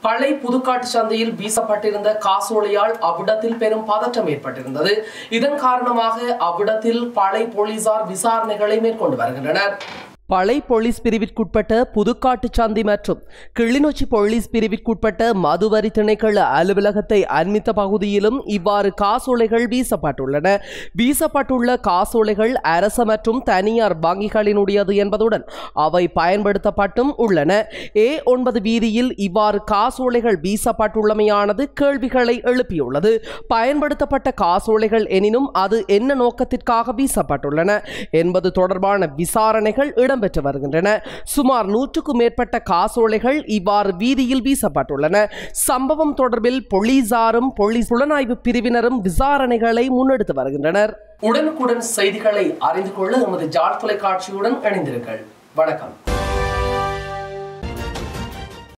பழைய புதுக்காட்டு சந்தையில் வீசப்பட்டிருந்த காசோலையால் அவ்விடத்தில் பெரும் பதற்றம் ஏற்பட்டிருந்தது இதன் காரணமாக அவ்விடத்தில் பழைய போலீசார் விசாரணைகளை மேற்கொண்டு வருகின்றனர் பளை போலீஸ் பிரிவிற்குட்பட்ட புதுக்காட்டு சந்தை மற்றும் கிளிநொச்சி போலீஸ் பிரிவிற்குட்பட்ட மதுவரி திணைக்கள அலுவலகத்தை அண்மித்த பகுதியிலும் இவ்வாறு காசோலைகள் வீசப்பட்டுள்ளன வீசப்பட்டுள்ள காசோலைகள் அரச மற்றும் தனியார் வங்கிகளினுடையது என்பதுடன் அவை பயன்படுத்தப்பட்டும் உள்ளன ஏ ஒன்பது வீதியில் இவ்வாறு காசோலைகள் வீசப்பட்டுள்ளமையானது கேள்விகளை எழுப்பியுள்ளது பயன்படுத்தப்பட்ட காசோலைகள் எனினும் அது என்ன நோக்கத்திற்காக வீசப்பட்டுள்ளன என்பது தொடர்பான விசாரணைகள் இடம்பெற்று வருகின்றன சுமார் நூற்றுக்கும் மேற்பட்ட காசோலைகள் இவ்வாறு வீதியில் வீசப்பட்டுள்ளன சம்பவம் தொடர்பில் போலீசாரும் போலீஸ் புலனாய்வு பிரிவினரும் விசாரணைகளை முன்னெடுத்து வருகின்றனர் உடனுக்குடன் செய்திகளை அறிந்து கொள்ள எமது ஜாழ் தொலைக்காட்சியுடன் இணைந்திருங்கள் வணக்கம்